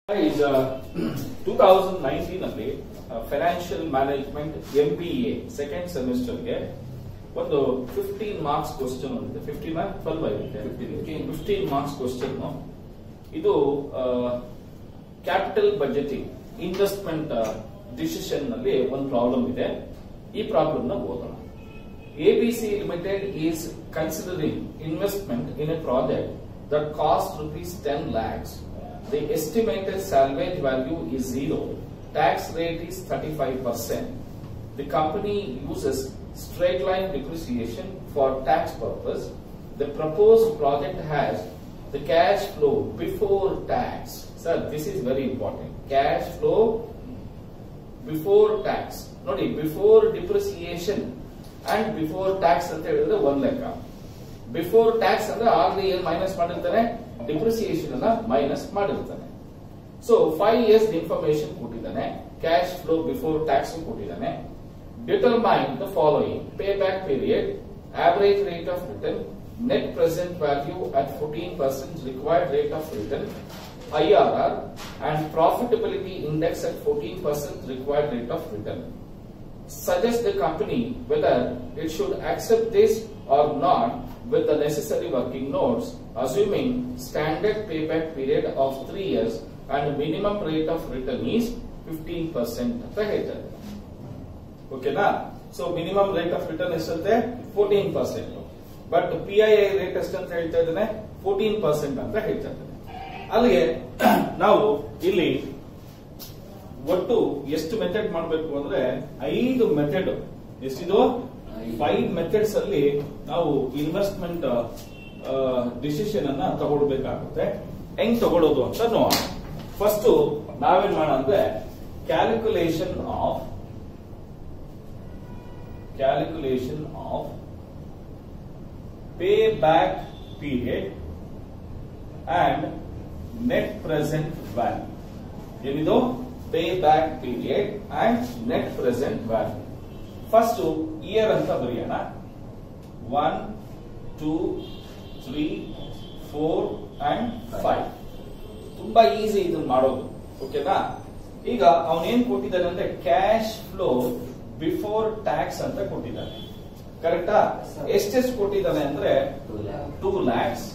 is uh, 2019 ನಲ್ಲಿ financial management M B A second ಸೆಮಿಸ್ಟರ್ಗೆ ಒಂದು ಫಿಫ್ಟೀನ್ ಮಾರ್ಕ್ಸ್ ಕ್ವಶನ್ ಇದೆ ಫಿಫ್ಟೀನ್ ಟ್ವೆಲ್ವ್ ಆಗಿದೆ ಫಿಫ್ಟೀನ್ ಮಾರ್ಕ್ಸ್ ಕ್ವಶನ್ ಇದು ಕ್ಯಾಪಿಟಲ್ ಬಜೆಟಿಂಗ್ ಇನ್ವೆಸ್ಟ್ಮೆಂಟ್ ಡಿಸಿಷನ್ ನಲ್ಲಿ ಒಂದು ಪ್ರಾಬ್ಲಮ್ ಇದೆ ಈ ಪ್ರಾಬ್ಲಮ್ ನ ಓದೋಣ ABC Limited is considering investment in a project that costs rupees 10 lakhs. The estimated salvage value is zero. Tax rate is 35%. The company uses straight line depreciation for tax purpose. The proposed project has the cash flow before tax. Sir, this is very important. Cash flow before tax. ನೋಡಿ before depreciation and before tax ಅಂತ ಹೇಳಿದ್ರೆ ಒಂದ್ ಲೆಕ್ಕ before tax ಅಂದ್ರೆ already ಏನ್ minus ಮಾಡಿರ್ತಾನೆ depreciation ಅನ್ನ minus ಮಾಡಿರ್ತಾನೆ ಸೊ ಫೈವ್ ಇಯರ್ಸ್ ಇನ್ಫಾರ್ಮೇಶನ್ ಕೊಟ್ಟಿದ್ದಾನೆ ಕ್ಯಾಶ್ ಫ್ಲೋ ಬಿಫೋರ್ ಟ್ಯಾಕ್ಸ್ ಕೊಟ್ಟಿದ್ದಾನೆ determine the following pay back period average rate of return net present value at fourteen percent required rate of return IRR and profitability index at 14% required rate of return. Suggest the company whether it should accept this or not with the necessary working notes, assuming standard payback period of three years and minimum rate of return is 15% ಅಂತ ಹೇಳ್ತಾರೆ ಓಕೆನಾ so minimum rate of return ಎಷ್ಟಂತೆ fourteen percent but P I I rate ಎಷ್ಟಂತ ಹೇಳ್ತಾ ಇದ್ದಾನೆ fourteen percent ಅಂತ ಹೇಳ್ತಾ ಇದ್ದಾನೆ ಅಲ್ಲಿಗೆ ನಾವು ಇಲ್ಲಿ ಒಟ್ಟು ಎಷ್ಟು ಮೆಥಡ್ ಮಾಡಬೇಕು ಅಂದ್ರೆ ಐದು ಮೆಥಡ್ ಎಷ್ಟಿದು ಫೈವ್ ಮೆಥಡ್ಸ್ ಅಲ್ಲಿ ನಾವು ಇನ್ವೆಸ್ಟ್ಮೆಂಟ್ ಡಿಸಿಷನ್ ಅನ್ನ ತಗೊಳ್ಬೇಕಾಗುತ್ತೆ ಹೆಂಗ್ ತಗೊಳ್ಳೋದು ಅಂತ ನೋಡೋಣ ಫಸ್ಟ್ ನಾವೇನ್ ಮಾಡೋಣ ಅಂದ್ರೆ calculation of calculation of pay back period and net present value ಏನಿದು pay back period and net present value first year ಅಂತ ಬರೆಯೋಣ one two three four and five ತುಂಬಾ ಈಸಿ ಇದನ್ನ ಮಾಡೋದು ಓಕೆನಾ ಈಗ ಅವನೇನ್ ಕೊಟ್ಟಿದ್ದಾನೆ ಅಂದ್ರೆ ಕ್ಯಾಶ್ ಫ್ಲೋ ಬಿಫೋರ್ ಟ್ಯಾಕ್ಸ್ ಅಂತ ಕೊಟ್ಟಿದ್ದಾನೆ ಕರೆಕ್ಟಾ ಎಷ್ಟೆಷ್ಟು ಕೊಟ್ಟಿದ್ದಾನೆ ಅಂದ್ರೆ two lakhs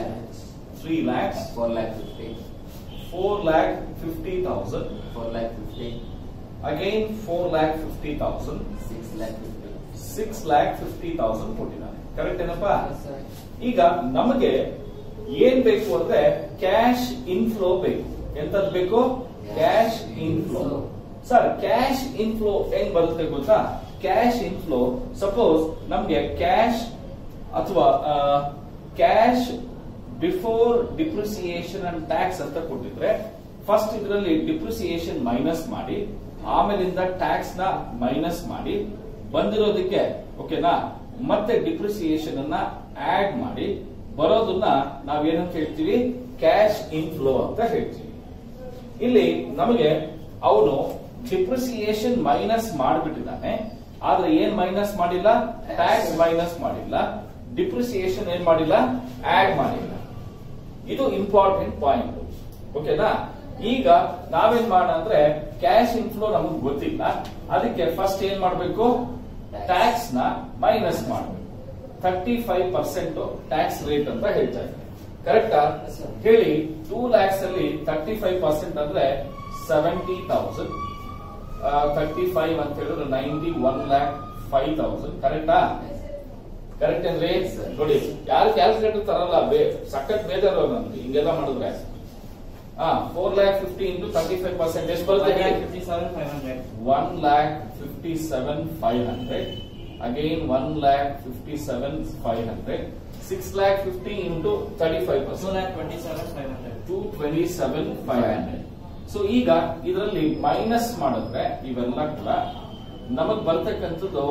three lakhs four lakh fifty, four lakh fifty thousand four lakh fifty, again four lakh fifty thousand six lakh fifty. Six lakh fifty thousand ಕೊಟ್ಟಿದ್ದಾನೆ ಕರೆಕ್ಟ್ ಏನಪ್ಪಾ Yes, sir. ಈಗ ನಮಗೆ ಏನ್ ಬೇಕು ಅಂದ್ರೆ ಕ್ಯಾಶ್ ಇನ್ಫ್ಲೋ ಬೇಕು ಎಂತದ್ ಬೇಕು cash inflow sir cash inflow ಹೆಂಗ್ ಬರುತ್ತೆ ಗೊತ್ತಾ ಕ್ಯಾಶ್ ಇನ್ಫ್ಲೋ ಸಪೋಸ್ ನಮ್ಗೆ ಕ್ಯಾಶ್ ಅಥವಾ cash before depreciation and tax ಅಂತ ಕೊಟ್ಟಿದ್ರೆ ಫಸ್ಟ್ ಇದರಲ್ಲಿ ಡಿಪ್ರಿಸಿಯೇಷನ್ ಮೈನಸ್ ಮಾಡಿ ಆಮೇಲಿಂದ ಟ್ಯಾಕ್ಸ್ ನ ಮೈನಸ್ ಮಾಡಿ ಬಂದಿರೋದಕ್ಕೆ ಓಕೆನಾ ಮತ್ತೆ ಡಿಪ್ರಿಸಿಯೇಷನ್ ಅನ್ನ ಆಡ್ ಮಾಡಿ ಬರೋದನ್ನ ನಾವೇನಂತ ಹೇಳ್ತೀವಿ ಕ್ಯಾಶ್ ಇನ್ಫ್ಲೋ ಅಂತ ಹೇಳ್ತೀವಿ ಇಲ್ಲಿ ನಮಗೆ ಅವನು ಡಿಪ್ರಿಸಿಯೇಷನ್ ಮೈನಸ್ ಮಾಡಿಬಿಟ್ಟಿದ್ದಾನೆ ಆದ್ರೆ ಏನ್ ಮೈನಸ್ ಮಾಡಿಲ್ಲ ಟ್ಯಾಕ್ಸ್ ಮೈನಸ್ ಮಾಡಿಲ್ಲ ಡಿಪ್ರಿಸಿಯೇಷನ್ ಏನ್ ಮಾಡಿಲ್ಲ ಆಡ್ ಮಾಡಿಲ್ಲ ಇದು ಇಂಪಾರ್ಟೆಂಟ್ ಪಾಯಿಂಟ್ ಓಕೆನಾ ಈಗ ನಾವೇನ್ ಮಾಡೋಣ ಅಂದ್ರೆ ಕ್ಯಾಶ್ ಇನ್ಫ್ಲೋ ನಮಗ್ ಗೊತ್ತಿಲ್ಲ ಅದಕ್ಕೆ ಫಸ್ಟ್ ಏನ್ ಮಾಡ್ಬೇಕು ಟ್ಯಾಕ್ಸ್ ನ ಮೈನಸ್ ಮಾಡಬೇಕು thirty five percent tax rate ಅಂತ ಹೇಳ್ತಾ ಇದ್ದಾರೆ ಕರೆಕ್ಟಾ Yes, sir. ಹೇಳಿ ಟೂ ಲ್ಯಾಕ್ಸ್ ಅಲ್ಲಿ ತರ್ಟಿ ಫೈವ್ ಪರ್ಸೆಂಟ್ ಅಂದ್ರೆ ಸೆವೆಂಟಿ ತೌಸಂಡ್ ತರ್ಟಿ ಫೈವ್ ಅಂತ ಹೇಳಿದ್ರೆ ninety one lakh five thousand ಕರೆಕ್ಟಾ ಕರೆಕ್ಟ್ ಅಂದ್ರೆ Yes, sir. ನೋಡಿ ಯಾರು ಕ್ಯಾಲ್ಕುಲೇಟರ್ ತರಲ್ಲ ಬೇ ಸಖತ್ ಬೇಜಾರು ನನ್ಗೆ ಹಿಂಗೆಲ್ಲ ಮಾಡಿದ್ರೆ ಹಾ four lakh fifty into thirty five percent ಎಷ್ಟು ಬರುತ್ತೆ ಹೇಳಿ fifty-seven five hundred. One lakh fifty seven five hundred again one lakh fifty seven five hundred six lakh fifty into thirty five Two percent lakh twenty-seven five hundred. Two twenty seven five hundred so ಈಗ ಇದರಲ್ಲಿ minus ಮಾಡಿದ್ರೆ ಇವೆಲ್ಲ ಕೂಡ ನಮಗ್ ಬರ್ತಕ್ಕಂಥದ್ದು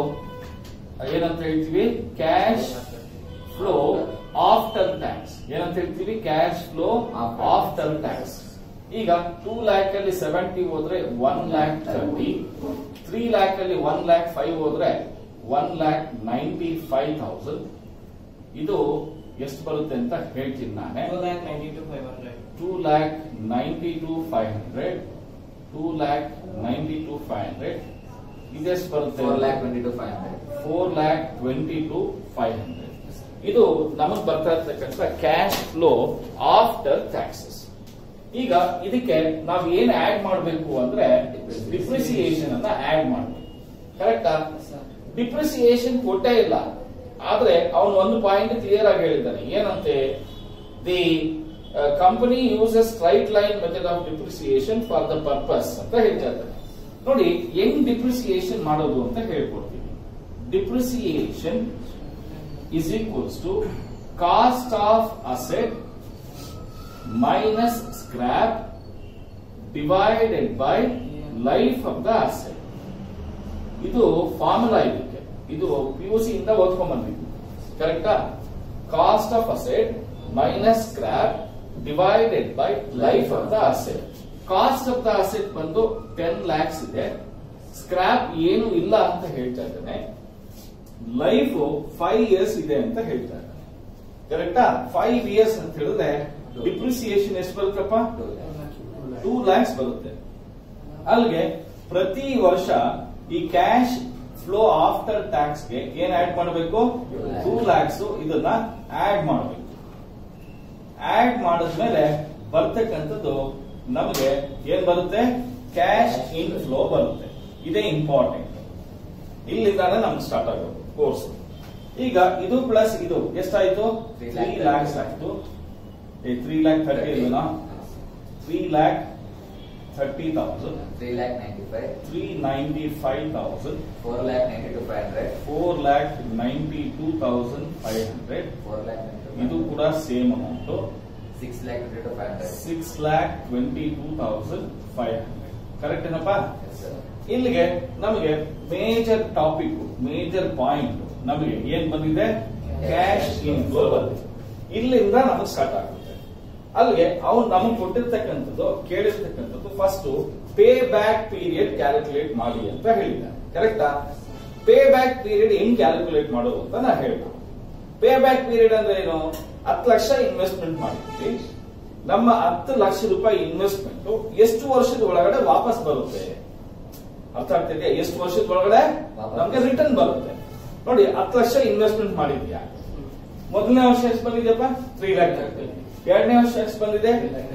ಏನಂತ ಹೇಳ್ತೀವಿ cash flow after tax ಏನಂತ ಹೇಳ್ತೀವಿ cash flow After after tax ಈಗ ಟೂ ಲ್ಯಾಕ್ ಅಲ್ಲಿ ಸೆವೆಂಟಿ ಹೋದ್ರೆ one lakh thirty three lakh ಅಲ್ಲಿ ಒನ್ ಲ್ಯಾಕ್ ಫೈವ್ ಹೋದ್ರೆ one lakh ninety five thousand ಇದು ಎಷ್ಟು ಬರುತ್ತೆ ಅಂತ ಹೇಳ್ತೀನಿ ನಾನೇ Two lakh ninety-two five hundred. Two lakh ninety two five hundred two lakh ninety two five hundred ಇದೆಷ್ಟು ಬರುತ್ತೆ four lakh twenty two five hundred four lakh twenty two five hundred ಇದು ನಮಗ್ ಬರ್ತಾ ಇರ್ತಕ್ಕಂಥ ಕ್ಯಾಶ್ ಫ್ಲೋ ಆಫ್ಟರ್ ಟ್ಯಾಕ್ಸಸ್ ಈಗ ಇದಕ್ಕೆ ನಾವು ಏನ್ ಆಡ್ ಮಾಡಬೇಕು ಅಂದ್ರೆ ಡಿಪ್ರಿಸಿಯೇಷನ್ ಅನ್ನ ಆಡ್ ಮಾಡಬೇಕು ಕರೆಕ್ಟಾ ಡಿಪ್ರಿಸಿಯೇಷನ್ ಕೊಟ್ಟೇ ಇಲ್ಲ ಆದ್ರೆ ಅವನು ಒಂದು ಪಾಯಿಂಟ್ ಕ್ಲಿಯರ್ ಆಗಿ ಹೇಳಿದ್ದಾನೆ ಏನಂತೆ the company uses straight line method of depreciation for the purpose ಅಂತ ಹೇಳ್ತಾ ಇದ್ದಾನೆ ನೋಡಿ ಹೆಂಗ್ ಡಿಪ್ರಿಸಿಯೇಷನ್ ಮಾಡೋದು ಅಂತ ಹೇಳ್ಕೊಡ್ತೀನಿ depreciation is equals to cost of asset minus scrap divided by life of the asset ಇದು ಫಾರ್ಮುಲಾ ಇದಕ್ಕೆ ಇದು ಪಿ ಯು ಸಿ ಇಂದ ಓದ್ಕೊಂಡ್ ಬಂದಿದ್ದು ಕರೆಕ್ಟಾ cost of asset minus scrap divided by life of the asset cost of the asset ಬಂದು ten lakhs ಇದೆ scrap ಏನು ಇಲ್ಲ ಅಂತ ಹೇಳ್ತಾ ಇದ್ದಾನೆ ಲೈಫ್ ಫೈವ್ ಇಯರ್ಸ್ ಇದೆ ಅಂತ ಹೇಳ್ತಾ ಇದ್ದಾನೆ ಕರೆಕ್ಟಾ ಫೈವ್ ಇಯರ್ಸ್ ಅಂತ ಹೇಳಿದ್ರೆ ಡಿಪ್ರಿಸಿಯೇಷನ್ ಎಷ್ಟು ಬರುತ್ತಪ್ಪ ಟೂ ಲ್ಯಾಕ್ಸ್ ಬರುತ್ತೆ ಅಲ್ಲಿಗೆ ಪ್ರತಿ ವರ್ಷ ಈ ಕ್ಯಾಶ್ ಫ್ಲೋ ಆಫ್ಟರ್ ಟ್ಯಾಕ್ಸ್ ಗೆ ಏನ್ ಆಡ್ ಮಾಡಬೇಕು ಟೂ ಲ್ಯಾಕ್ಸ್ ಇದನ್ನ ಆಡ್ ಮಾಡಬೇಕು ಆಡ್ ಮಾಡಿದ್ಮೇಲೆ ಬರ್ತಕ್ಕಂಥದ್ದು ನಮಗೆ ಏನ್ ಬರುತ್ತೆ ಕ್ಯಾಶ್ ಇನ್ ಫ್ಲೋ ಬರುತ್ತೆ ಇದೇ ಇಂಪಾರ್ಟೆಂಟ್ ಇಲ್ಲಿಂದಾನೆ ನಮ್ಗೆ ಸ್ಟಾರ್ಟ್ ಆಗೋದು ಕೋರ್ಸ್ ಈಗ ಇದು ಪ್ಲಸ್ ಇದು ಎಷ್ಟಾಯ್ತು Three ತ್ರೀ lakh ಲ್ಯಾಕ್ಸ್ ಆಯ್ತು ತ್ರೀ ಲ್ಯಾಕ್ ಥರ್ಟಿ ಇಲ್ವೇನಾ three lakh thirty thousand three lakh ninety five three ninety five thousand four lakh ninety two five hundred four lakh ninety two thousand five hundred four lakh ಇದು ಕೂಡ same amount six lakh twenty two five hundred six lakh twenty two thousand five hundred correct ಏನಪ್ಪಾ yes sir ಇಲ್ಲಿಗೆ ನಮಗೆ major topic major point ನಮಗೆ ಏನ್ ಬಂದಿದೆ cash inflow ಬಂದಿದೆ ಇಲ್ಲಿಂದ ನಮಗೆ ಸ್ಟಾರ್ಟ್ ಆಗುತ್ತೆ ಅಲ್ಲಿಗೆ ಅವ್ನು ನಮಗೆ ಕೊಟ್ಟಿರ್ತಕ್ಕಂಥದ್ದು ಕೇಳಿರ್ತಕ್ಕಂಥದ್ದು first pay back period calculate ಮಾಡಿ ಅಂತ ಹೇಳಿದ್ದಾನೆ ಕರೆಕ್ಟಾ ಪೇ ಬ್ಯಾಕ್ ಪೀರಿಯಡ್ ಹೆಂಗ್ ಕ್ಯಾಲ್ಕುಲೇಟ್ ಮಾಡೋದು ಅಂತ ನಾ ಹೇಳ್ಬೋದು ಪೇ ಬ್ಯಾಕ್ ಪೀರಿಯಡ್ ಅಂದ್ರೆ ಏನು ಹತ್ತು ಲಕ್ಷ ಇನ್ವೆಸ್ಟ್ಮೆಂಟ್ ಮಾಡಿದ್ವಿ ನಮ್ಮ ಹತ್ತು ಲಕ್ಷ ರೂಪಾಯಿ ಇನ್ವೆಸ್ಟ್ಮೆಂಟ್ ಎಷ್ಟು ವರ್ಷದ ಒಳಗಡೆ ವಾಪಸ್ ಬರುತ್ತೆ ಅರ್ಥ ಆಗ್ತಿದೆಯಾ ಎಷ್ಟು ವರ್ಷದ ಒಳಗಡೆ ವಾಪಸ್. ನಮ್ಗೆ ರಿಟರ್ನ್ ಬರುತ್ತೆ ನೋಡಿ ಹತ್ತು ಲಕ್ಷ ಇನ್ವೆಸ್ಟ್ಮೆಂಟ್ ಮಾಡಿದ್ಯಾ ಮೊದಲನೇ ವರ್ಷ ಎಷ್ಟು ಬಂದಿದೆಯಪ್ಪ ತ್ರೀ ಲ್ಯಾಕ್ ಎರಡನೇ ವರ್ಷ ಎಷ್ಟು ಬಂದಿದೆ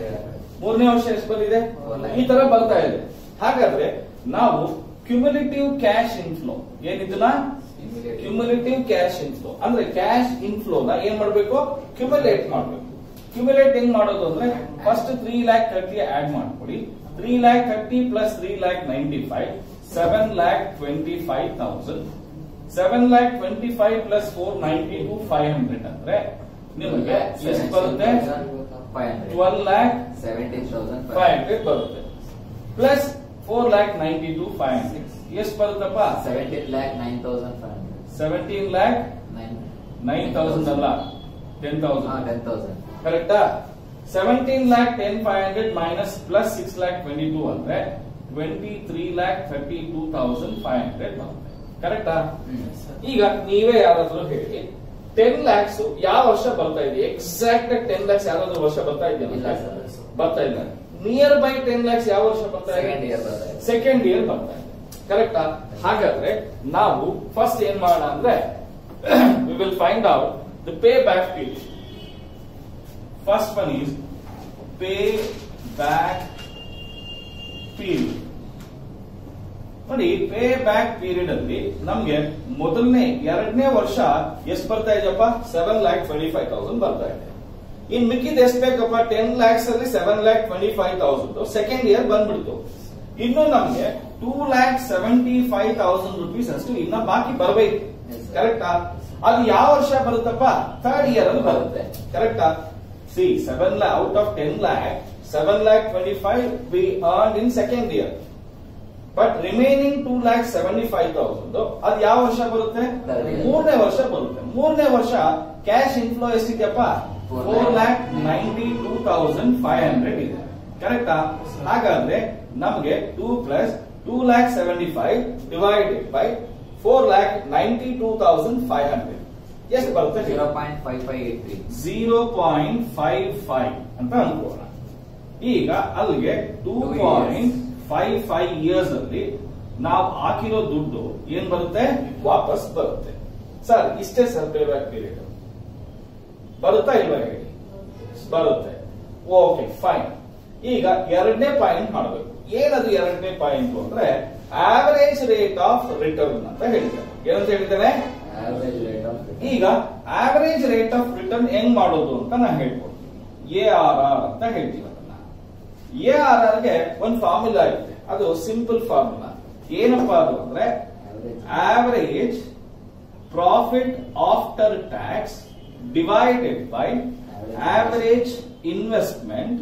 ಮೂರನೇ ವರ್ಷ ಎಷ್ಟು ಬಂದಿದೆ Four lakh. ಈ ತರ ಬರ್ತಾ ಇದೆ ಹಾಗಾದ್ರೆ ನಾವು ಕ್ಯುಮುಲೇಟಿವ್ ಕ್ಯಾಶ್ ಇನ್ಫ್ಲೋ ಏನಿದನ್ನ ಕ್ಯುಮುಲೇಟಿವ್ ಕ್ಯಾಶ್ ಇನ್ಫ್ಲೋ ಅಂದ್ರೆ ಕ್ಯಾಶ್ ಇನ್ಫ್ಲೋ ನ ಏನ್ ಮಾಡ್ಬೇಕು ಕ್ಯುಮುಲೇಟ್ ಮಾಡ್ಬೇಕು ಕ್ಯುಮುಲೇಟ್ ಹೆಂಗ್ ಮಾಡೋದು ಅಂದ್ರೆ first three lakh thirty add ಮಾಡ್ಕೊಡಿ three lakh thirty plus three lakh ninety five seven lakh twenty five thousand seven lakh twenty five plus four ninety two five hundred ಅಂದ್ರೆ ನಿಮಗೆ ಎಷ್ಟು ಬರುತ್ತೆ five hundred twelve lakh seventeen thousand five hundred ಬರುತ್ತೆ plus four lakh ninety two five hundred ಎಷ್ಟು ಬರುತ್ತಪ್ಪ seventeen lakh nine thousand five hundred seventeen lakh nine nine thousand ಅಲ್ಲ ten ಹಾ thousand ten thousand ಕರೆಕ್ಟಾ seventeen lakh ten five hundred minus plus six lakh twenty two ಅಂದ್ರೆ twenty three lakh thirty two thousand five hundred ಬರುತ್ತೆ ಕರೆಕ್ಟಾ ಈಗ ನೀವೇ ಯಾರಾದ್ರೂ ಹೇಳಿ ಟೆನ್ ಲ್ಯಾಕ್ಸ್ ಯಾವ ವರ್ಷ ಬರ್ತಾ ಇದೆ ಎಕ್ಸಾಕ್ಟ್ ಟೆನ್ ಲ್ಯಾಕ್ಸ್ ಯಾವ್ದಾದ್ರು ವರ್ಷ ಬರ್ತಾ ಇಲ್ಲ ಇದೆಯಾ ಸರ್ ಬರ್ತಾ ಇಲ್ಲ ನಿಯರ್ ಬೈ ಟೆನ್ ಲ್ಯಾಕ್ಸ್ ಯಾವ ವರ್ಷ ಬರ್ತಾ ಇದೆ ಸೆಕೆಂಡ್ ಇಯರ್ ಬರ್ತಾ ಇದೆ ಸೆಕೆಂಡ್ ಇಯರ್ ಬರ್ತಾ ಇದೆ ಕರೆಕ್ಟಾ ಹಾಗಾದ್ರೆ ನಾವು ಫಸ್ಟ್ ಏನ್ ಮಾಡೋಣ ಅಂದ್ರೆ we will find out the pay back period first one is pay back period ನೋಡಿ ಪೇ ಬ್ಯಾಕ್ ಪೀರಿಯಡ್ ಅಲ್ಲಿ ನಮ್ಗೆ ಮೊದಲನೇ ಎರಡನೇ ವರ್ಷ ಎಷ್ಟು ಬರ್ತಾ ಇದೆಯಪ್ಪ seven lakh twenty five thousand ಬರ್ತಾ ಇದೆ ಇನ್ ಮಿಕ್ಕಿದ್ ಎಷ್ಟು ಬೇಕಪ್ಪ ಟೆನ್ ಲ್ಯಾಕ್ಸ್ ಅಲ್ಲಿ seven lakh twenty five thousand second year ಬಂದ್ಬಿಡ್ತು ಇನ್ನು ನಮ್ಗೆ two lakh seventy five thousand rupees ಅಷ್ಟು ಇನ್ನ ಬಾಕಿ ಬರಬೇಕು Yes, sir. ಕರೆಕ್ಟಾ ಅದು ಯಾವ ವರ್ಷ ಬರುತ್ತಪ್ಪ ಥರ್ಡ್ ಇಯರ್ ಅಲ್ಲಿ ಬರುತ್ತೆ ಕರೆಕ್ಟಾ see seven lakh out of ten lakh seven lakh twenty five we earn in second year but remaining two lakh seventy five thousand ಅದು ಯಾವ ವರ್ಷ ಬರುತ್ತೆ Third year. ಮೂರನೇ ವರ್ಷ ಬರುತ್ತೆ ಮೂರನೇ ವರ್ಷ ಕ್ಯಾಶ್ ಇನ್ಫ್ಲೋ ಎಷ್ಟಿದೆಯಪ್ಪ Four four lakh lakh ninety two thousand five hundred ಇದೆ ಕರೆಕ್ಟಾ ಹಾಗಾದ್ರೆ ನಮ್ಗೆ two plus two lakh seventy five divided by four lakh ninety two thousand five hundred ಎಷ್ಟು ಬರುತ್ತೆ zero point five five eight three zero point five five ಅಂತ ಅನ್ಕೋಣ ಈಗ ಅಲ್ಲಿಗೆ two Two point five five years ಅಲ್ಲಿ ನಾವು ಹಾಕಿರೋ ದುಡ್ಡು ಏನ್ ಬರುತ್ತೆ ವಾಪಸ್ ಬರುತ್ತೆ ಸರ್ ಇಷ್ಟೇ ಸರ್ ಪೇಬ್ಯಾಕ್ ಪೀರಿಯಡ್ ಬರುತ್ತಾ ಇಲ್ವಾ ಹೇಳಿ ಬರುತ್ತೆ ಓಕೆ ಫೈನ್ ಈಗ ಎರಡನೇ ಪಾಯಿಂಟ್ ಮಾಡಬೇಕು ಏನದು ಎರಡನೇ ಪಾಯಿಂಟ್ ಅಂದ್ರೆ ಆವರೇಜ್ ರೇಟ್ ಆಫ್ ರಿಟರ್ನ್ ಅಂತ ಹೇಳಿದ್ದಾರೆ ಏನಂತ ಹೇಳಿದ್ದಾರೆ ಆವರೇಜ್ ರೇಟ್ ಆಫ್ ಈಗ ಆವರೇಜ್ ರೇಟ್ ಆಫ್ ರಿಟರ್ನ್ ಹೆಂಗ್ ಮಾಡೋದು ಅಂತ ನಾನು ಹೇಳ್ಕೊಡ್ತೀನಿ ಎ ಆರ್ ಆರ್ ಅಂತ ಹೇಳ್ತೀವಿ ಅದನ್ನ ಎ ಆರ್ ಆರ್ ಗೆ ಒಂದು ಫಾರ್ಮುಲಾ ಇದೆ ಅದು ಸಿಂಪಲ್ ಫಾರ್ಮುಲಾ ಏನಪ್ಪಾ ಅದು ಅಂದ್ರೆ average profit after tax divided by average investment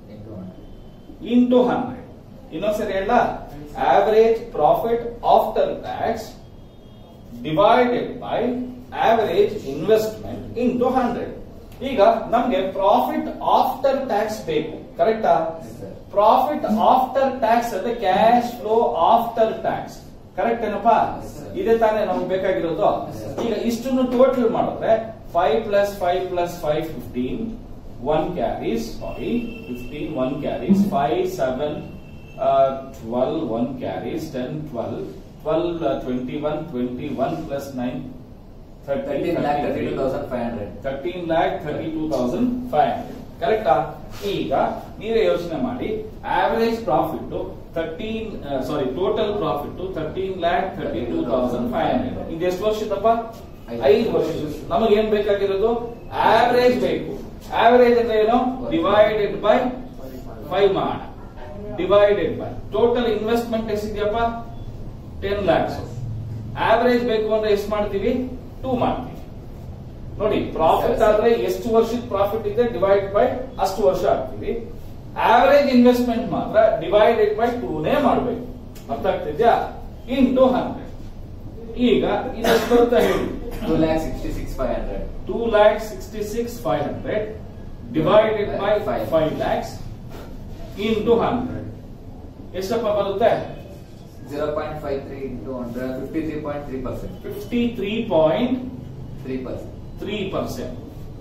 into hundred ಇನ್ನೊಂದ್ಸರಿ ಹೇಳ average profit after tax divided by average investment into hundred ಈಗ ನಮ್ಗೆ ಪ್ರಾಫಿಟ್ ಆಫ್ಟರ್ ಟ್ಯಾಕ್ಸ್ ಬೇಕು ಕರೆಕ್ಟಾ Yes, sir. Profit after tax ಅಂದ್ರೆ cash flow after tax correct ಏನಪ್ಪಾ Yes, sir. ಇದೇ ತಾನೇ ನಮ್ಗೆ ಬೇಕಾಗಿರೋದು Yes, sir. ಈಗ ಇಷ್ಟನ್ನು ಟೋಟಲ್ ಮಾಡಿದ್ರೆ five plus five plus five fifteen one carries sorry fifteen one carries five seven twelve one carries ten twelve twelve twenty one twenty one plus nine thirteen lakh thirty two thousand five hundred thirteen lakh thirty two thousand five hundred ಕರೆಕ್ಟಾ ಈಗ ನೀವೇ ಯೋಚನೆ ಮಾಡಿ average profit thirteen sorry total profit thirteen lakh thirty two thousand five hundred ಇದು ಎಷ್ಟು ವರ್ಷದಪ್ಪ ಐದು. ಐದು ವರ್ಷ ನಮಗೆ ಏನ್ ಬೇಕಾಗಿರೋದು ಆವರೇಜ್ ಬೇಕು ಆವರೇಜ್ ಅಂದ್ರೆ ಏನು ಡಿವೈಡೆಡ್ ಬೈ ಫೈವ್ ಮಾಡ ಡಿವೈಡೆಡ್ ಬೈ ಟೋಟಲ್ ಇನ್ವೆಸ್ಟ್ಮೆಂಟ್ ಎಷ್ಟಿದೆಯಪ್ಪ ಟೆನ್ ಲ್ಯಾಕ್ಸ್ ಆವರೇಜ್ ಬೇಕು ಅಂದ್ರೆ ಎಷ್ಟು ಮಾಡ್ತೀವಿ ಟೂ ಮಾಡ್ತೀವಿ ನೋಡಿ ಪ್ರಾಫಿಟ್ ಆದ್ರೆ ಎಷ್ಟು ವರ್ಷದ ಪ್ರಾಫಿಟ್ ಇದೆ ಡಿವೈಡ್ ಬೈ ಅಷ್ಟು ವರ್ಷ ಆಗ್ತೀವಿ ಆವರೇಜ್ ಇನ್ವೆಸ್ಟ್ಮೆಂಟ್ ಮಾತ್ರ ಡಿವೈಡೆಡ್ ಬೈ ಟೂನೇ ಮಾಡಬೇಕು ಅರ್ಥ ಆಗ್ತಿದ್ಯಾ ಇಂಟು ಹಂಡ್ರೆಡ್ ಈಗ ಇದೆಷ್ಟು ಬರುತ್ತೆ ಹೇಳಿ two lakh sixty six five hundred two lakh sixty six five hundred divided by Five. Five lakhs into hundred ಎಷ್ಟಪ್ಪ ಬರುತ್ತೆ zero point five three into hundred fifty three point three percent fifty three point three percent three percent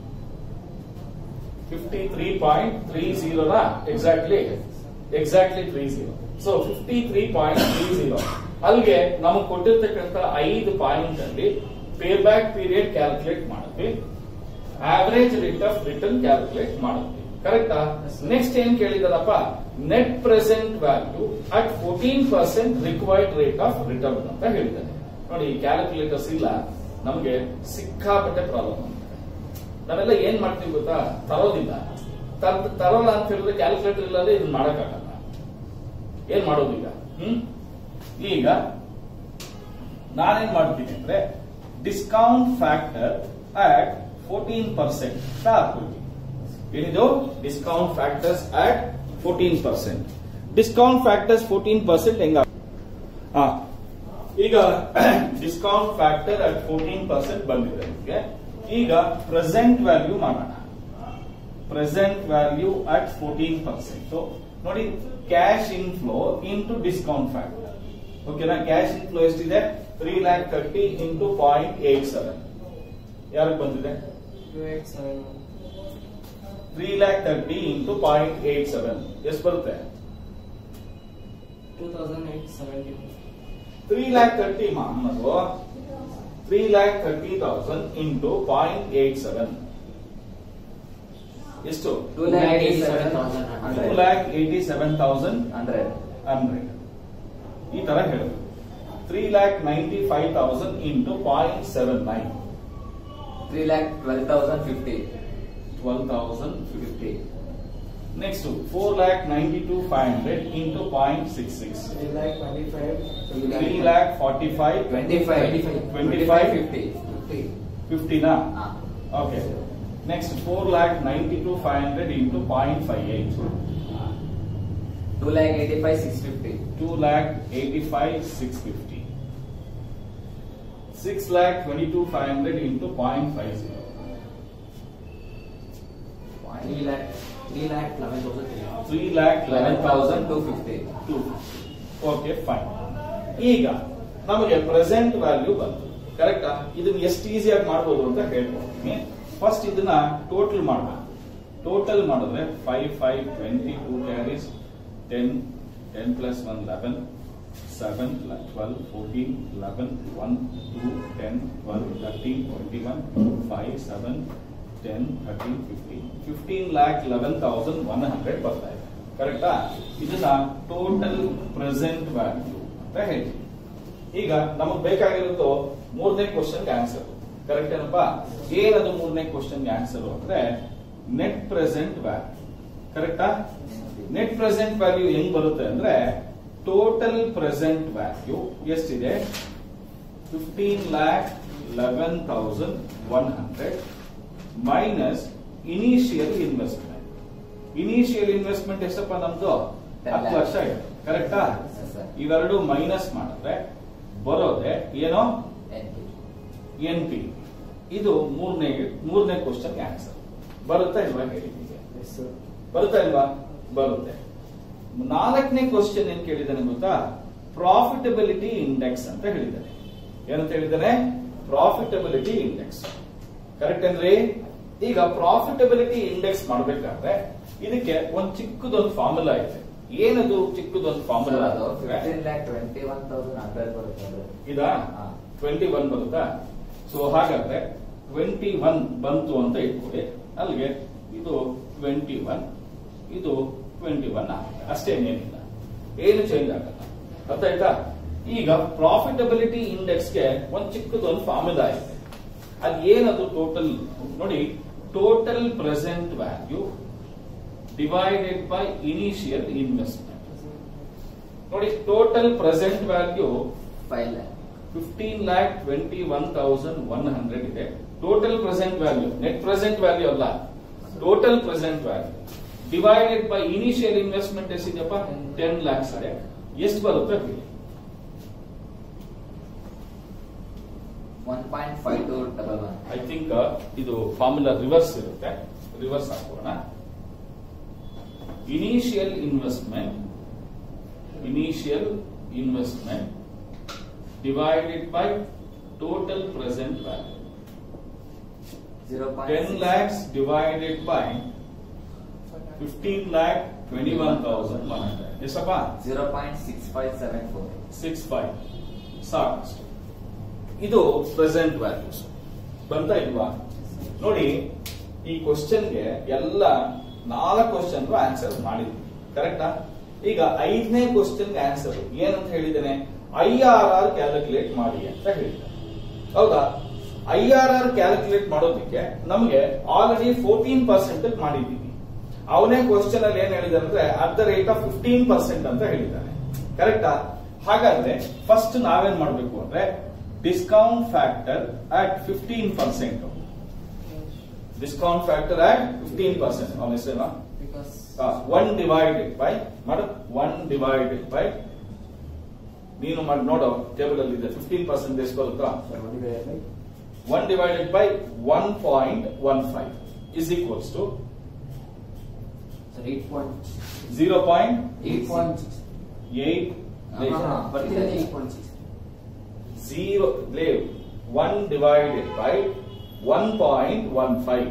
fifty three point three ಜೀರೋನ exactly exactly three zero so fifty three point three zero ಅಲ್ಲಿಗೆ ನಮಗೆ ಕೊಟ್ಟಿರ್ತಕ್ಕಂಥ ಐದು point ಅಲ್ಲಿ pay back period calculate ಮಾಡಿದ್ವಿ average rate of return calculate ಮಾಡಿದ್ವಿ ಕರೆಕ್ಟಾ next ಏನ್ ಕೇಳಿದಾರಪ್ಪ net present value at fourteen percent required rate of return ಅಂತ ಹೇಳಿದ್ದಾರೆ ನೋಡಿ ಕ್ಯಾಲ್ಕುಲೇಟರ್ಸ್ ಇಲ್ಲ ನಮಗೆ ಸಿಕ್ಕಾಪಟ್ಟೆ ಪ್ರಾಬ್ಲಮ್ ನಾವೆಲ್ಲ ಏನ್ ಮಾಡ್ತೀವಿ ಗೊತ್ತಾ ತರೋದಿಲ್ಲ ತರ್- ತರೋಲ್ಲ ಅಂತ ಹೇಳಿದ್ರೆ ಕ್ಯಾಲ್ಕುಲೇಟರ್ ಇಲ್ಲದೆ ಇದನ್ನ ಮಾಡಕ್ಕಾಗಲ್ಲ ಏನ್ ಮಾಡೋದೀಗ ಹ್ಮ್ ಈಗ ನಾನೇನ್ ಮಾಡ್ತೀನಿ ಅಂದ್ರೆ discount factor at fourteen percent ಅಂತ ಹಾಕ್ಬಿಡ್ತೀನಿ ಏನಿದು discount factors at fourteen percent discount factors fourteen percent ಹೆಂಗ ಹಾ ಈಗ discount factor at fourteen percent ಬಂದಿದೆ ನಿಮಗೆ ಈಗ ಪ್ರೆಸೆಂಟ್ ವ್ಯಾಲ್ಯೂ ಮಾಡೋಣ present value at fourteen percent ನೋಡಿ cash inflow into discount factor ಓಕೆನಾ ಕ್ಯಾಶ್ ಇನ್ ಫ್ಲೋ ಎಷ್ಟಿದೆ three lakh thirty into point eight seven ಯಾರಿಗೆ ಬಂದಿದೆ two eight seven three lakh thirty into point eight seven ಎಷ್ಟು ಬರುತ್ತೆ two thousand eight seventy three lakh thirty ಅನ್ನೋದು three lakh thirty thousand into point eight seven ಎಷ್ಟು two lakh eighty seven thousand two hundred lakh eighty seven thousand hundred hundred ಈ ತರ ಹೇಳಬೇಕು three lakh ninety five thousand into point seven nine three lakh twelve thousand fifty twelve thousand fifty next four lakh ninety two five hundred into point six six three lakh twenty five three lac forty five twenty five 25, fifty fifty ಫಿಫ್ಟಿನಾ okay next four lakh ninety two five hundred into point five eight two lakh eighty five six fifty two lakh eighty five six fifty six lakh twenty two five hundred into point five zero three lakh three lakh eleven thousand three lakh eleven thousand two fifty two okay fine ಈಗ ನಮಗೆ present value ಬಂತು ಕರೆಕ್ಟಾ ಇದನ್ನ ಎಷ್ಟು ಈಸಿಯಾಗಿ ಮಾಡ್ಬೋದು ಅಂತ ಹೇಳ್ಕೊಡ್ತೀನಿ ಫಸ್ಟ್ ಇದನ್ನ ಟೋಟಲ್ ಮಾಡ್ಬೋದು ಟೋಟಲ್ ಮಾಡಿದ್ರೆ five five twenty two carries ten ten plus one eleven seven twelve fourteen eleven one two ten twelve thirteen twenty one five seven ten thirteen fifteen fifteen lakh eleven thousand one hundred ಬರ್ತಾ ಇದೆ ಕರೆಕ್ಟಾ ಇದನ್ನ total present value ಅಂತ ಹೇಳ್ತೀವಿ ಈಗ ನಮಗ್ ಬೇಕಾಗಿರೋದು ಮೂರನೇ ಕ್ವಶನ್ಗೆ ಆನ್ಸರ್ ಕರೆಕ್ಟ್ ಏನಪ್ಪಾ ಏನದು ಮೂರನೇ ಕ್ವಶನ್ಗೆ ಆನ್ಸರ್ ಅಂದ್ರೆ ನೆಟ್ ಪ್ರೆಸೆಂಟ್ ವ್ಯಾಲ್ಯೂ ಕರೆಕ್ಟಾ ನೆಟ್ ಪ್ರೆಸೆಂಟ್ ವ್ಯಾಲ್ಯೂ ಹೆಂಗ್ ಬರುತ್ತೆ ಅಂದ್ರೆ ಟೋಟಲ್ ಪ್ರೆಸೆಂಟ್ ವ್ಯಾಲ್ಯೂ ಎಷ್ಟಿದೆ fifteen lakh eleven thousand one hundred minus initial investment initial investment ಎಷ್ಟಪ್ಪ ನಮ್ದು Ten ಹತ್ತು lakh. ಲಕ್ಷ ಇದೆ ಕರೆಕ್ಟಾ Yes, sir. ಇವೆರಡು ಮೈನಸ್ ಮಾಡಿದ್ರೆ ಬರೋದೆ ಏನೋ NP. ಎನ್ ಪಿ ಇದು ಮೂರನೇ ಮೂರನೇ ಕ್ವಶನ್ ಆನ್ಸರ್ ಬರುತ್ತಾ ಇಲ್ವಾ ಹೇಳಿ ನಿಮಗೆ Yes, sir. ಬರುತ್ತಾ ಇಲ್ವಾ ಬರುತ್ತೆ ನಾಲ್ಕನೇ ಕ್ವಶನ್ ಏನ್ ಕೇಳಿದ್ದಾನೆ ಗೊತ್ತಾ ಪ್ರಾಫಿಟಬಿಲಿಟಿ ಇಂಡೆಕ್ಸ್ ಅಂತ ಹೇಳಿದ್ದಾನೆ ಏನಂತ ಹೇಳಿದ್ದಾನೆ ಪ್ರಾಫಿಟಬಿಲಿಟಿ ಇಂಡೆಕ್ಸ್ ಕರೆಕ್ಟ್ ಅಂದ್ರೆ ಈಗ ಪ್ರಾಫಿಟಬಿಲಿಟಿ ಇಂಡೆಕ್ಸ್ ಮಾಡ್ಬೇಕಾದ್ರೆ ಇದಕ್ಕೆ ಒಂದ್ ಚಿಕ್ಕದೊಂದು ಫಾರ್ಮುಲಾ ಇದೆ ಏನದು ಚಿಕ್ಕದೊಂದು Sir, ಫಾರ್ಮುಲಾ ಅದು 15 lakh 21,100 ಬರುತ್ತೆ ಅದು. ಇದಾ ಹಾ. ಟ್ವೆಂಟಿ ಒನ್ ಬರುತ್ತಾ ಸೊ ಹಾಗಾದ್ರೆ ಟ್ವೆಂಟಿ ಒನ್ ಬಂತು ಅಂತ ಇಟ್ಕೊಳ್ಳಿ ಅಲ್ಲಿಗೆ ಇದು ಟ್ವೆಂಟಿ ಒನ್ ಇದು ಟ್ವೆಂಟಿ ಒನ್ ಆಗುತ್ತೆ ಅಷ್ಟೇನೇನಿಲ್ಲ ಏನು ಚೇಂಜ್ ಆಗಲ್ಲ ಅರ್ಥ ಆಯ್ತಾ ಈಗ ಪ್ರಾಫಿಟಬಿಲಿಟಿ ಇಂಡೆಕ್ಸ್ಗೆ ಒಂದ್ ಚಿಕ್ಕದೊಂದು ಫಾರ್ಮುಲಾ ಇದೆ ಅದು ಏನದು ಟೋಟಲ್ ನೋಡಿ total present value divided by initial investment ನೋಡಿ total present value 5 lakh. Fifteen lakh twenty one thousand one hundred ಇದೆ total present value net present value ಅಲ್ಲ total present value divided by initial investment ಎಷ್ಟಿದೆಯಪ್ಪ ten lakhs ಇದೆ ಎಷ್ಟು ಬರುತ್ತೆ ಹೇಳಿ 1.5211. I think ಇದು formula reverse ಇರುತ್ತೆ ರಿವರ್ಸ್ ಹಾಕೋಣ initial investment initial investment divided by total present value 0.6. 10 lakhs divided by 15 lakh 21,100. ಎಷ್ಟಪ್ಪ 0.6574. ಸಿಕ್ಸ್ ಫೈವ್ ಸಾಕಷ್ಟು ಇದು ಪ್ರೆಸೆಂಟ್ ವ್ಯಾಲ್ಯೂಸ್ ಬಂತ ಇಲ್ವಾ ನೋಡಿ ಈ ಕ್ವಶನ್ಗೆ ಎಲ್ಲ ನಾಲ್ಕು ಕ್ವಶನ್ ಆನ್ಸರ್ ಮಾಡಿದ್ವಿ ಕರೆಕ್ಟಾ ಈಗ ಐದನೇ ಕ್ವಶನ್ಗೆ ಆನ್ಸರ್ ಏನಂತ ಹೇಳಿದ್ದೇನೆ ಐ ಆರ್ ಆರ್ ಕ್ಯಾಲ್ಕುಲೇಟ್ ಮಾಡಿ ಅಂತ ಹೇಳಿದ್ದೇನೆ ಹೌದಾ ಐ ಆರ್ ಆರ್ ಕ್ಯಾಲ್ಕುಲೇಟ್ ಮಾಡೋದಕ್ಕೆ ನಮಗೆ ಆಲ್ರೆಡಿ ಫೋರ್ಟೀನ್ ಪರ್ಸೆಂಟ್ ಮಾಡಿದ್ದೀವಿ ಅವನೇ ಕ್ವಶನ್ ಅಲ್ಲಿ ಏನ್ ಹೇಳಿದಾರೆ ಅಂದ್ರೆ at the rate of fifteen percent ಅಂತ ಹೇಳಿದ್ದಾನೆ ಕರೆಕ್ಟಾ ಹಾಗಾದ್ರೆ ಫಸ್ಟ್ ನಾವೇನ್ ಮಾಡ್ಬೇಕು ಅಂದ್ರೆ discount factor at fifteen percent discount factor at fifteen percent ಅವನ ಹೆಸರೇನಾ Because ಒನ್ ಡಿವೈಡೆಡ್ ಬೈ ಮಾಡು ಒನ್ ಡಿವೈಡೆಡ್ ಬೈ ನೀನು ಮಾಡಿ ನೋಡು ಟೇಬಲ್ ಅಲ್ಲಿ ಇದೆ ಫಿಫ್ಟೀನ್ ಪರ್ಸೆಂಟ್ ಎಷ್ಟು ಬರುತ್ತಾ sir, what did I write? One divided by one point one five is equals to Sir, eight point zero point eight point six. Eight ಆಹಾ. ಬರ್ತಿದೆ eight point six. zero leave one divided by one point one five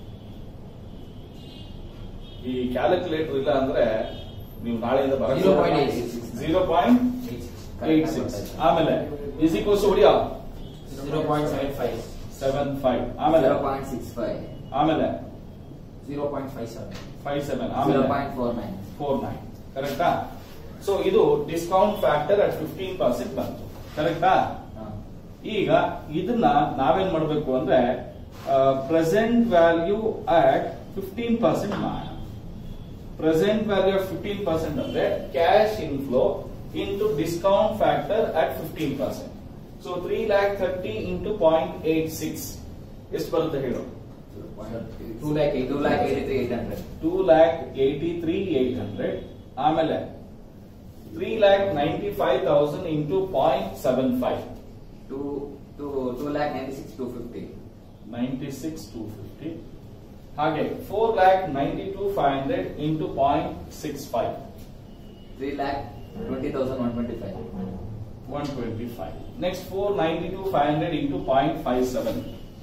ಈ calculator ಇಲ್ಲ ಅಂದ್ರೆ ನೀವು ನಾಳೆಯಿಂದ Zero point eight six. Zero point Eight six. Eight six ಆಮೇಲೆ is equals ಹೊಡಿಯ Zero point seven five. Seven five ಆಮೇಲೆ 0.65. ಆಮೇಲೆ Zero point five seven. Five seven ಆಮೇಲೆ 0.49. ಫೋರ್ ನೈನ್ ಕರೆಕ್ಟಾ ಸೊ ಇದು discount factor at fifteen percent ಬಂತು ಕರೆಕ್ಟಾ ಹಾ. ಈಗ ಇದನ್ನ ನಾವೇನ್ ಮಾಡಬೇಕು ಅಂದ್ರೆ present value at fifteen percent ಮಾಡೋಣ present value of fifteen percent ಅಂದ್ರೆ cash inflow into discount factor at fifteen percent so three lakh thirty into point eight six ಎಷ್ಟು ಬರುತ್ತೆ ಹೇಳು Two lakh eight- two lakh eighty-three eight hundred. Two lakh eighty three eight hundred ಆಮೇಲೆ three lakh ninety five thousand into point seven five Two two two lakh ninety-six two fifty. Ninety six two fifty ಹಾಗೆ four lakh ninety two five hundred into point six five Three lakh twenty thousand one twenty-five. One twenty five next four ninety two five hundred into point five seven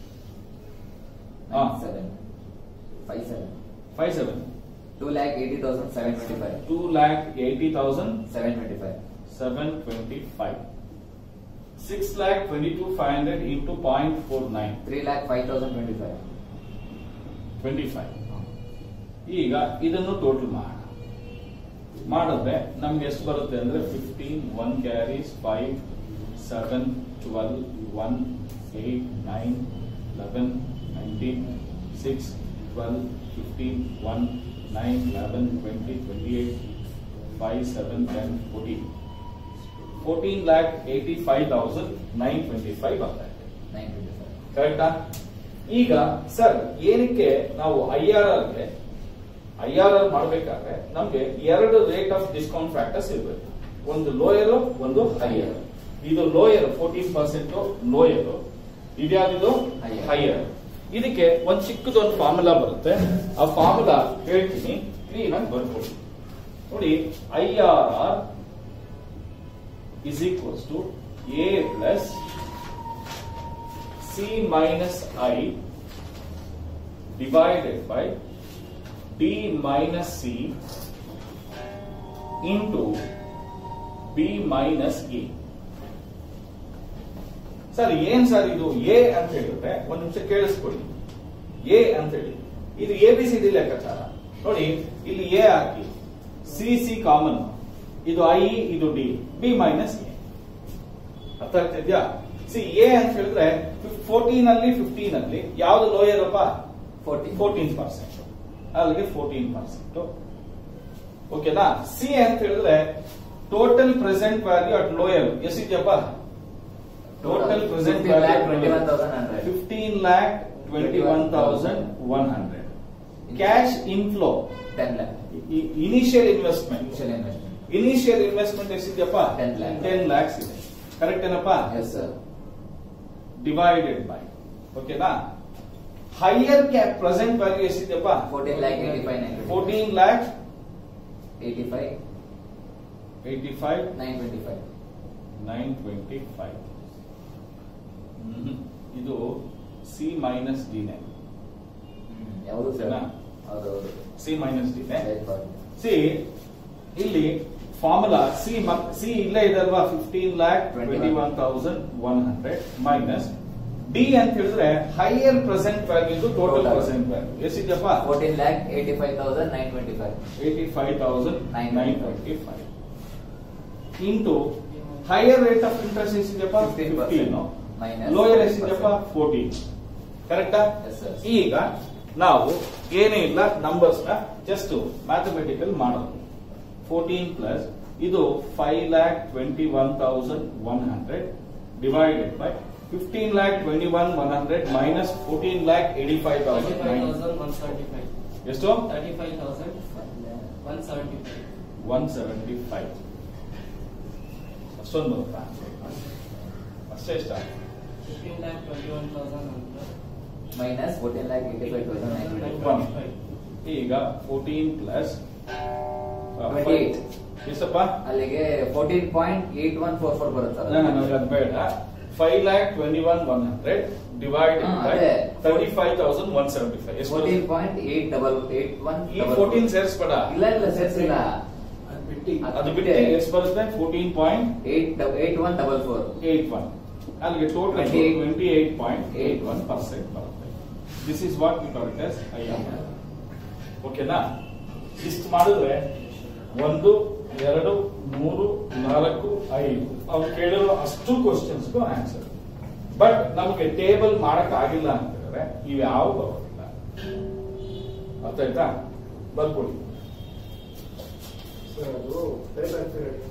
Ah. seven. Five seven. Five seven Two lakh eighty thousand seven twenty five. Two lakh eighty thousand Seven twenty five. Seven twenty five six lakh twenty two five hundred into point four nine Three lakh five thousand twenty five. Twenty five ಈಗ ಇದನ್ನು total ಮಾಡೋಣ ಮಾಡಿದ್ರೆ ನಮ್ಗೆ ಎಷ್ಟು ಬರುತ್ತೆ ಅಂದ್ರೆ fifteen one carries five seven twelve one eight nine eleven nineteen six twelve fifteen one nine eleven twenty twenty eight five seven ten fourteen fourteen lakh eighty five thousand nine twenty five ಬರ್ತಾ ಇದೆ Nine twenty five. ಕರೆಕ್ಟಾ ಈಗ sir ಏನಕ್ಕೆ ನಾವು I R ಆರ್ಗೆ I R R ಮಾಡಬೇಕಾದ್ರೆ ನಮ್ಗೆ ಎರಡು ರೇಟ್ ಆಫ್ ಡಿಸ್ಕೌಂಟ್ ಫ್ಯಾಕ್ಟರ್ಸ್ ಇರಬೇಕು ಒಂದು ಲೋಯರ್ ಒಂದು ಹೈಯರ್ ಇದು ಲೋಯರ್ ಫೋರ್ಟೀನ್ ಪರ್ಸೆಂಟ್ ಲೋಯರ್ ಇದ್ಯಾವ್ದು Higher. ಹೈಯರ್ ಇದಕ್ಕೆ ಒಂದ್ ಚಿಕ್ಕದೊಂದು ಫಾರ್ಮುಲಾ ಬರುತ್ತೆ ಆ ಫಾರ್ಮುಲಾ ಹೇಳ್ತೀನಿ ಕ್ಲೀನ್ ಆಗಿ ಬರ್ಕೊಳ್ಳಿ ನೋಡಿ I R R is equals to A plus C minus I divided by D minus C into B minus A. Sir ಏನ್ ಸರ್ ಇದು ಎ ಅಂತ ಹೇಳಿದ್ರೆ ಒಂದ್ ನಿಮಿಷ ಕೇಳಿಸ್ಕೊಳ್ಳಿ ಎ ಅಂತ ಹೇಳಿ ಇದು ಎ ಬಿ ಸಿ ಡಿ ಲೆಕ್ಕಾಚಾರ ನೋಡಿ ಇಲ್ಲಿ ಎ ಹಾಕಿ ಸಿ ಸಿ ಕಾಮನ್ ಇದು ಐ ಇದು ಡಿ ಬಿ ಮೈನಸ್ ಎ ಅರ್ಥ ಆಗ್ತಿದ್ಯಾ ಸಿ ಎ ಅಂತ ಹೇಳಿದ್ರೆ ಫೋರ್ಟೀನ್ ಅಲ್ಲಿ ಫಿಫ್ಟೀನ್ ಅಲ್ಲಿ ಯಾವ್ದು ಲೋಯರ್ ಅಪ್ಪ Fourteen. ಫೋರ್ಟೀನ್ ಪರ್ಸೆಂಟ್ ಅಲ್ಲಿಗೆ ಫೋರ್ಟೀನ್ ಪರ್ಸೆಂಟ್ ಓಕೆನಾ ಸಿ ಅಂತ ಹೇಳಿದ್ರೆ total present value at lower ಎಷ್ಟಿದೆಯಪ್ಪ total present 15 lakh 21,100. Fifteen lakh twenty one thousand one hundred cash inflow Ten lakh. Initial investment Initial investment. Initial investment ಎಷ್ಟಿದೆಯಪ್ಪ 10 lakh. Ten lakhs ಇದೆ correct ಏನಪ್ಪ Yes sir. Divided by ಓಕೆನಾ higher cap present value ಎಷ್ಟಿದೆಯಪ್ಪ Fourteen lakh eighty five nine. Fourteen lakh Eighty five eighty five nine twenty five. Nine twenty five ಇದು C minus ಡಿನೆ ಯಾವುದು sir ಸರಿನಾ? ಹೌದೌದು ಸಿ ಮೈನಸ್ ಡಿನೆ Very good. ಸಿ ಇಲ್ಲಿ formula C C ಇಲ್ಲೇ ಇದಲ್ವಾ fifteen lakh twenty one thousand one hundred minus D ಅಂತ ಹೇಳಿದ್ರೆ higher present value total Total. Present value ಎಷ್ಟಿದೆಯಪ್ಪ Fourteen lakh eighty five thousand nine twenty five. Eighty five thousand Nine nine twenty twenty five into higher rate of interest ಎಷ್ಟಿದೆಯಪ್ಪ 15%. Fifteen Minus lower ಎಷ್ಟಿದೆಯಪ್ಪ 10%. Fourteen ಕರೆಕ್ಟಾ Yes, sir. ಈಗ ನಾವು ಏನೇ ಇಲ್ಲ numbers ನ just mathematical ಮಾಡೋದು ಫೋರ್ಟೀನ್ ಪ್ಲಸ್ ಇದು five lakh twenty one thousand one hundred divided by fifteen lakh twenty one one hundred minus fourteen lakh eighty five thousand ಎಷ್ಟು 35,175. ಒನ್ ಸೆವೆಂಟಿ ಫೈವ್ ಅಷ್ಟೊಂದು ಬರುತ್ತಾ ಅಷ್ಟೇ ಇಷ್ಟ 15,21,100. Minus fourteen lakh eighty five thousand nine twenty five. One. ಈಗ fourteen plus 28. ಎಷ್ಟಪ್ಪ ಅಲ್ಲಿಗೆ fourteen point eight one four four ಬರುತ್ತೆ ನಾನು ನನಗೆ ಅದು ಬೇಡ five lakh twenty one one hundred divided ಹಾ, ಬೈ ಅದೇ. Thirty five thousand one seventy five ಎಷ್ಟು fourteen point eight double eight one ಈ ಫೋರ್ಟೀನ್ ಸೇರಿಸ್ಬೇಡ ಇಲ್ಲ ಇಲ್ಲ ಸೇರ್ಸಿಲ್ಲ ಅದು ಬಿಟ್ಟು ಎಷ್ಟು ಬರುತ್ತೆ fourteen point eight eight one double four eight one ಅಲ್ಲಿಗೆ total 28. Twenty eight point eight one percent ಬರುತ್ತೆ this is what we call it S I M ಓಕೆನಾ ಇಷ್ಟು ಮಾಡಿದ್ರೆ ಒಂದು ಎರಡು ಮೂರು ನಾಲ್ಕು ಐದು ಅವ್ರು ಕೇಳಿರೋ ಅಷ್ಟು ಕ್ವಶನ್ಸ್ಗೂ ಆನ್ಸರ್ ಬಟ್ ನಮಗೆ ಟೇಬಲ್ ಮಾಡಕ್ ಆಗಿಲ್ಲ ಅಂತ ಹೇಳಿದ್ರೆ ಇವ್ಯಾವ ಬರೋದಿಲ್ಲ ಅರ್ಥ ಆಯ್ತಾ ಬರ್ಕೊಡಿ ಸರ್ ಅದು ಪೇಬ್ಯಾಕ್ ಪೀರಿಯಡ್